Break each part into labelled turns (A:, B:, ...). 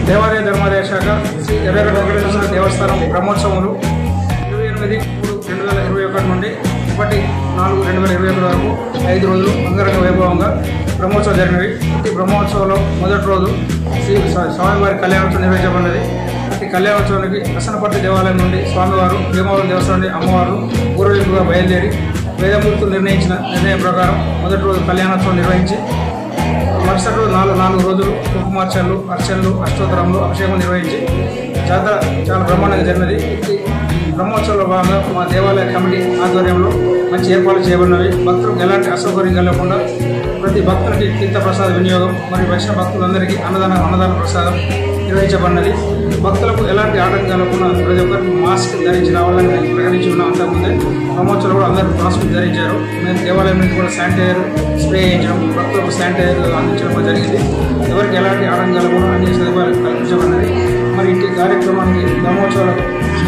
A: దేవాలయ ధర్మాదాయ శాఖ శ్రీ ఎర్రగడ్డ వెంకటేశ్వర దేవస్థానం బ్రహ్మోత్సవములు ఇరవై ఎనిమిది మూడు రెండు వేల ఇరవై ఒకటి నుండి ఒకటి నాలుగు రెండు వేల ఇరవై ఒకటి వరకు ఐదు రోజులు అంగరంగ వైభవంగా బ్రహ్మోత్సవం జరిగినవి ఈ బ్రహ్మోత్సవంలో మొదటి రోజు శ్రీ స్వా- స్వామివారి కళ్యాణోత్సవం నిర్వహించబడినది ఈ కళ్యాణోత్సవానికి అసనపట్టి దేవాలయం నుండి స్వామివారు భీమవరం దేవస్థానం నుండి అమ్మవారు ఊరేగింపుగా బయలుదేరి వేదమూర్తులు నిర్ణయించిన నిర్ణయం ప్రకారం మొదటి రోజు కళ్యాణోత్సవం నిర్వహించి మరుసటి రోజు నాలుగు నాలుగు రోజులు కుంకుమార్చనలు అర్చనలు అష్టోత్తరములు అభిషేకం నిర్వహించి జాతర చాలా బ్రహ్మాండంగా జరిగినది ఈ బ్రహ్మోత్సవంలో భాగంగా మా దేవాలయ కమిటీ ఆధ్వర్యంలో మంచి ఏర్పాట్లు చేయబడినవి భక్తులకు ఎలాంటి అసౌకర్యం కలగకుండా ప్రతి భక్తునికి తీర్థ ప్రసాద వినియోగం మరియు వైష్ణవ భక్తులందరికీ అన్నదాన అన్నదాన ప్రసాదం నిర్వహించబడినది భక్తులకు ఎలాంటి ఆటంకం కలగకుండా ప్రతి ఒక్కరికి మాస్క్ ధరించి రావాలని మేము ప్రకటించి ఉన్నాం అంతకుముందే బ్రహ్మోత్సవంలో కూడా అందరూ మాస్క్ ధరించారు మేము దేవాలయం నుంచి కూడా శానిటైజర్ స్ప్రే చేయించడం భక్తులకు శానిటైజర్ అందించడం కూడా జరిగింది ఎవరికి ఎలాంటి ఆటంకం కలగకుండా అన్ని సదుపాయాలు కల్పించబడినది మరి ఇంటి కార్యక్రమానికి బ్రహ్మోత్సవాలకు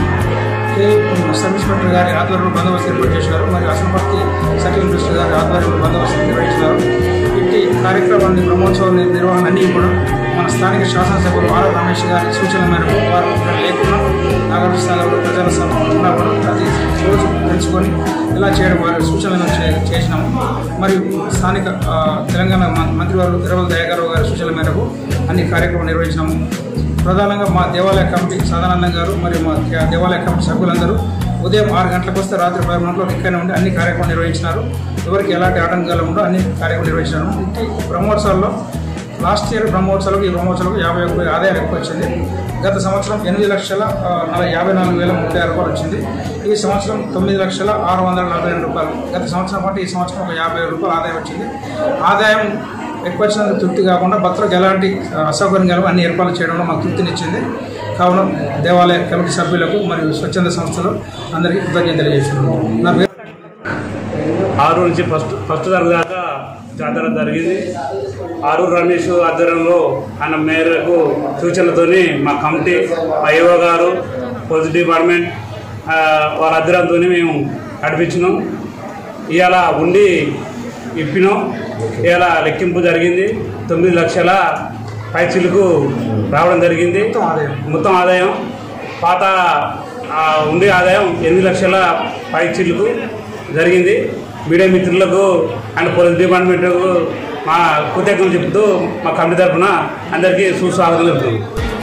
A: కే సబ్ ఇన్స్పెక్టర్ గారి ఆధ్వర్యంలో బందోబస్తు ఏర్పాటు చేశారు మరియు అసనపర్తి సర్కిల్ ఇన్స్పెక్టర్ గారి ఆధ్వర్యంలో బందోబస్తు నిర్వహించారు ఇట్టి కార్యక్రమాన్ని బ్రహ్మోత్సవ నిర్వహణ అన్ని కూడా మన స్థానిక శాసనసభ్యులు ఆర్ రమేష్ గారి సూచన మేరకు వారు ఇక్కడ లేకుండా నాగార్జున సాగర్లో ప్రజల సభ ఉన్నా కూడా అది రోజు తెలుసుకొని ఇలా చేయడం వారి సూచనలను చే- చేసినాము మరియు స్థానిక ఆ, తెలంగాణ మం- మంత్రివారు తిరుమల దయాకరావు గారి సూచనల మేరకు అన్ని కార్యక్రమాలు నిర్వహించినాము ప్రధానంగా మా దేవాలయ కమిటీ సదానందం గారు మరియు మా దే- దేవాలయ కమిటీ సభ్యులందరూ ఉదయం ఆరు గంటలకు వస్తే రాత్రి పది గంటలకు ఇక్కడనే ఉండి అన్ని కార్యక్రమాలు నిర్వహించినారు ఎవరికి ఎలాంటి ఆటంకాలు ఉండో అన్ని కార్యక్రమాలు నిర్వహించినారు ఇంటి బ్రహ్మోత్సవాల్లో లాస్ట్ ఇయర్ బ్రహ్మోత్సవాలకు ఈ బ్రహ్మోత్సవాలకు యాభై ఒక్క ఆదాయం ఎక్కువ వచ్చింది గత సంవత్సరం ఎనిమిది లక్షల ఆ, నలభై యాభై నాలుగు వేల ముప్పై ఆరు రూపాయలు వచ్చింది ఈ సంవత్సరం తొమ్మిది లక్షల ఆరు వందల నలభై రెండు రూపాయలు గత సంవత్సరం పాటు ఈ సంవత్సరం ఒక యాభై వేల రూపాయలు ఆదాయం వచ్చింది ఆదాయం ఎక్కువ వచ్చినందుకు తృప్తి కాకుండా భక్తులకు ఎలాంటి ఆ, అసౌకర్యం కలగ అన్ని ఏర్పాట్లు చేయడంలో మాకు తృప్తినిచ్చింది కావున దేవాలయ కమిటీ సభ్యులకు మరియు స్వచ్ఛంద సంస్థలు అందరికీ కృతజ్ఞత తెలియజేస్తున్నాను నా పేరు
B: ఆరు నుంచి ఫస్ట్ ఫస్ట్ తారీఖు దాకా జాతర జరిగింది ఆరు రమేష్ ఆధ్వర్యంలో ఆయన మేరకు సూచనలతోని మా కమిటీ మా ఏవో గారు పోలీస్ డిపార్ట్మెంట్ ఆ, వారి ఆధ్వర్యంతో మేము నడిపించినాం ఇవాళ ఉండి ఇప్పినాం ఇవాళ లెక్కింపు జరిగింది తొమ్మిది లక్షల పైచీలకు రావడం జరిగింది
A: మొత్తం ఆదాయం.
B: మొత్తం ఆదాయం పాత ఆ, ఉండే ఆదాయం ఎనిమిది లక్షల పైచీలకు జరిగింది మీడియా మిత్రులకు అండ్ పోలీస్ డిపార్ట్మెంట్కు మా కృతజ్ఞతలు చెప్తూ మా కమిటీ తరఫున అందరికీ సుస్వాగతం చెప్తున్నాం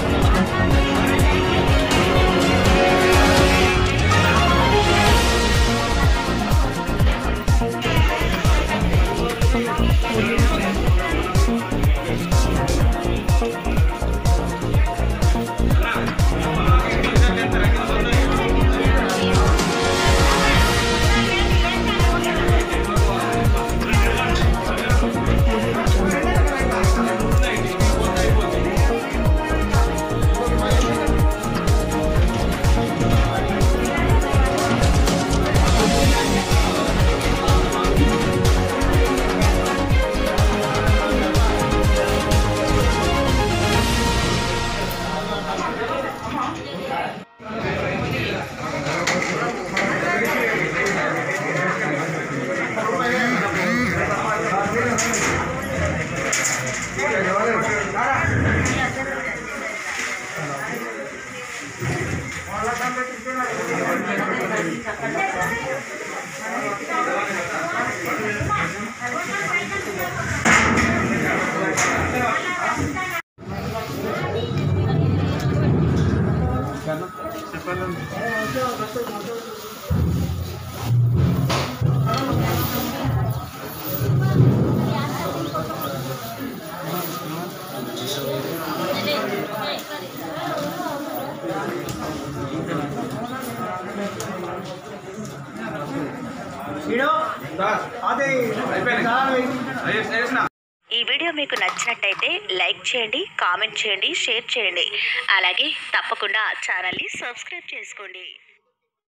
C: ఈ వీడియో మీకు నచ్చినట్టయితే లైక్ చేయండి కామెంట్ చేయండి షేర్ చేయండి అలాగే తప్పకుండా ఛానల్ని సబ్స్క్రైబ్ చేసుకోండి